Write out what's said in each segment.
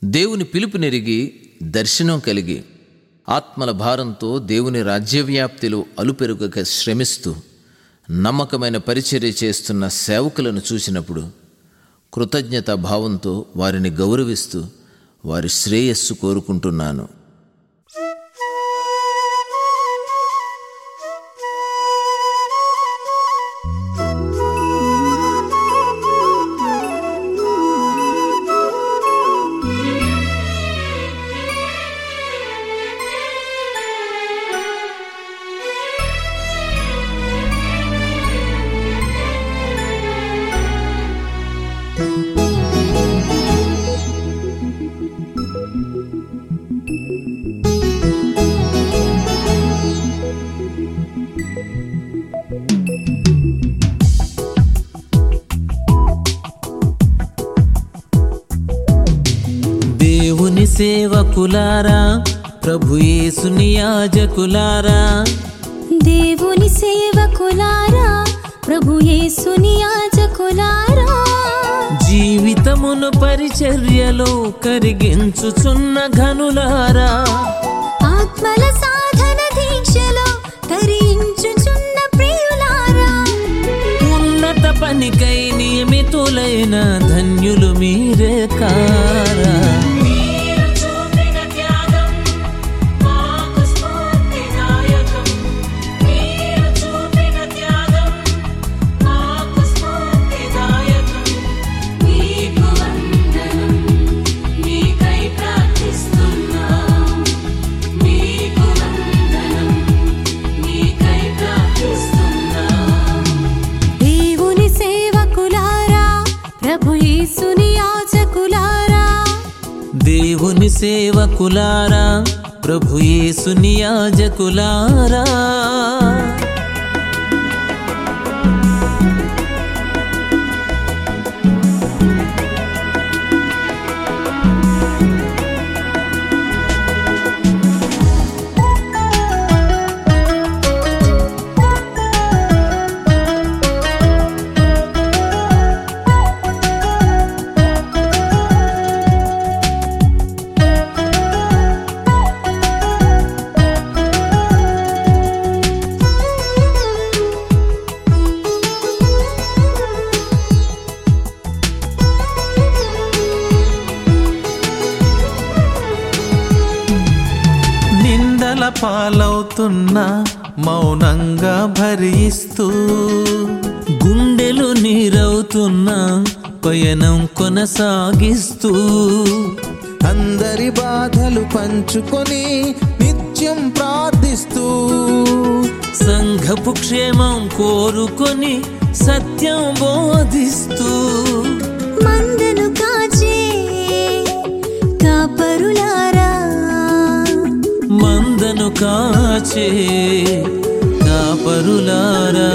దేవుని పిలుపునెరిగి దర్శనం కలిగి ఆత్మల భారంతో దేవుని రాజ్యవ్యాప్తిలో అలుపెరుగక శ్రమిస్తూ నమ్మకమైన పరిచర్య చేస్తున్న సేవకులను చూసినప్పుడు కృతజ్ఞత భావంతో వారిని గౌరవిస్తూ వారి శ్రేయస్సు కోరుకుంటున్నాను దేవుని సేవకులారా ప్రభు యేసుని యాజకులారా దేవుని సేవకులారా ప్రభు యేసుని యాజకులారా జీవితమును పరిచర్యలో కరిగించుచున్న ఘనులారా ఆత్మల సాధన దీక్షలో తరించుచున్న ప్రియులారా ఉన్నత పనికై నియమితులైన ధన్యులు మీరే కారా దేవుని సేవకులారా ప్రభు యేసుని యాజకులారా దేవుని సేవకులారా ప్రభు యేసుని యాజకులారా నిందల పాలవుతున్నా మౌనంగా భరిస్తూ గుండెలు నీరవుతున్నా పయనం కొనసాగిస్తూ అందరి బాధలు పంచుకొని నిత్యం ప్రార్థిస్తూ సంఘపు క్షేమం కోరుకొని సత్యం బోధిస్తూ మందను కాచే కాపరులారా మందను కాచే కాపరులారా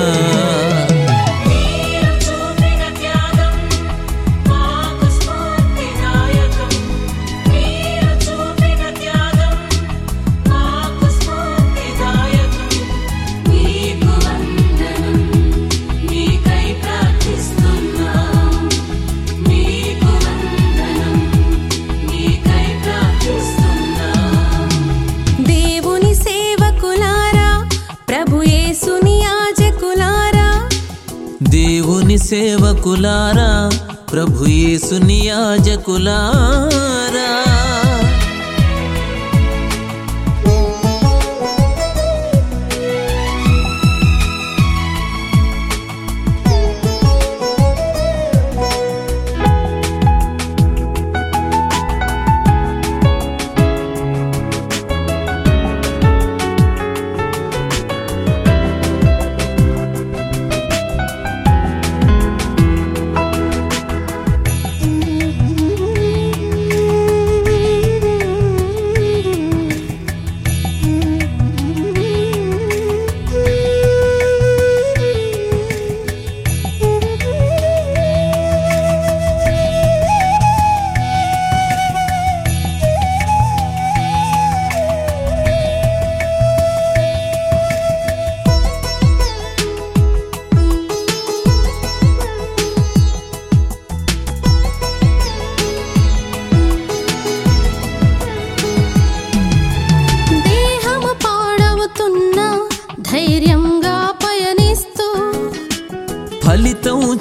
దేవుని సేవకులారా ప్రభు యేసుని యాజకులారా దేవుని సేవకులారా ప్రభు యేసుని యాజకులారా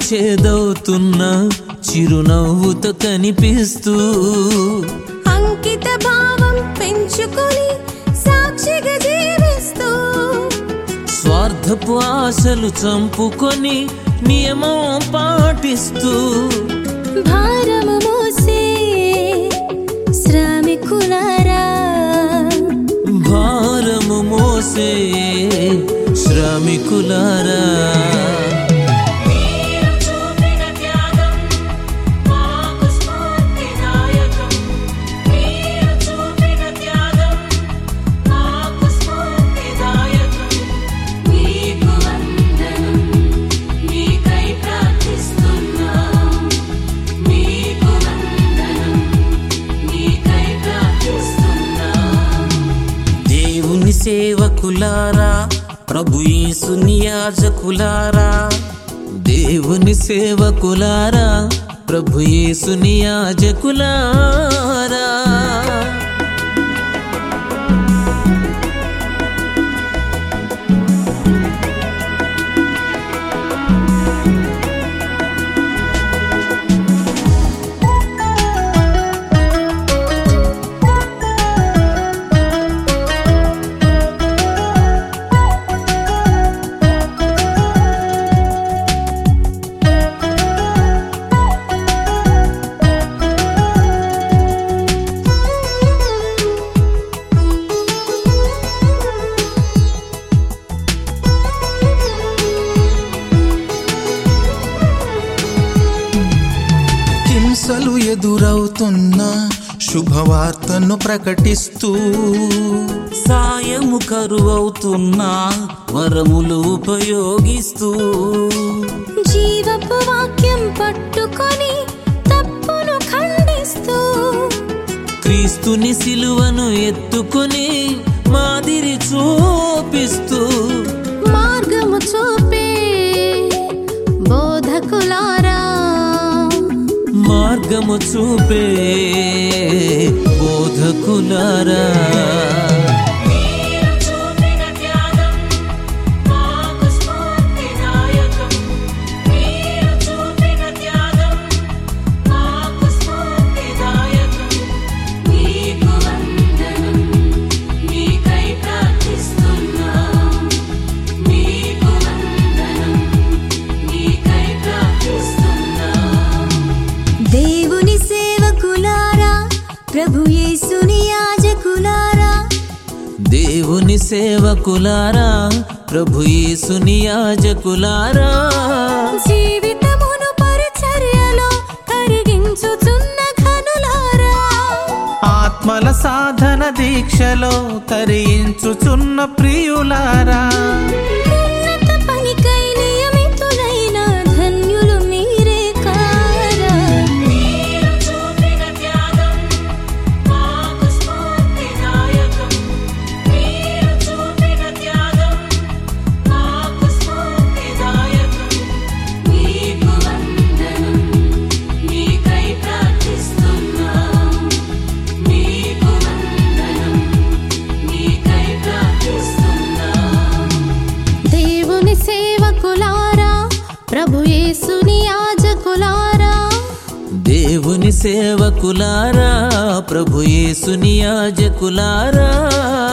చేదవుతున్న చిరునవ్వుతో కనిపిస్తూ అంకిత భావం పెంచుకొని సాక్షిగా జీవిస్తూ స్వార్థపు ఆశలు చంపుకొని నియమం పాటిస్తూ భారము మోసే శ్రామికులారా భారము మోసే శ్రామికులారా దేవుని సేవకులారా ప్రభు యేసుని యాజకులారా దేవుని సేవకులారా ప్రభు యేసుని యాజకులారా హింసలు ఎదురవుతున్న శుభవార్తను ప్రకటిస్తూ సాయము కరువవుతున్నా వరములు ఉపయోగిస్తూ జీవపు వాక్యం పట్టుకొని తప్పును ఖండిస్తూ క్రీస్తుని సిలువను ఎత్తుకొని మాదిరి చూపిస్తూ మార్గము చూపే బోధకులారా మార్గము చూపే బోధకులారా దేవుని సేవకులారా ప్రభు యేసుని యాజకులారా దేవుని సేవకులారా ప్రభు యేసుని యాజకులారా జీవితమును పరిచర్యలో కరిగించుచున్న ఘనులారా ఆత్మల సాధన దీక్షలో తరించుచున్న ప్రియులారా ఉన్నత పనికై నియమితులైన ధన్యులు మీరే కారా దేవుని సేవకులారా ప్రభు యేసుని యాజకులారా దేవుని సేవకులారా ప్రభు యేసుని యాజకులారా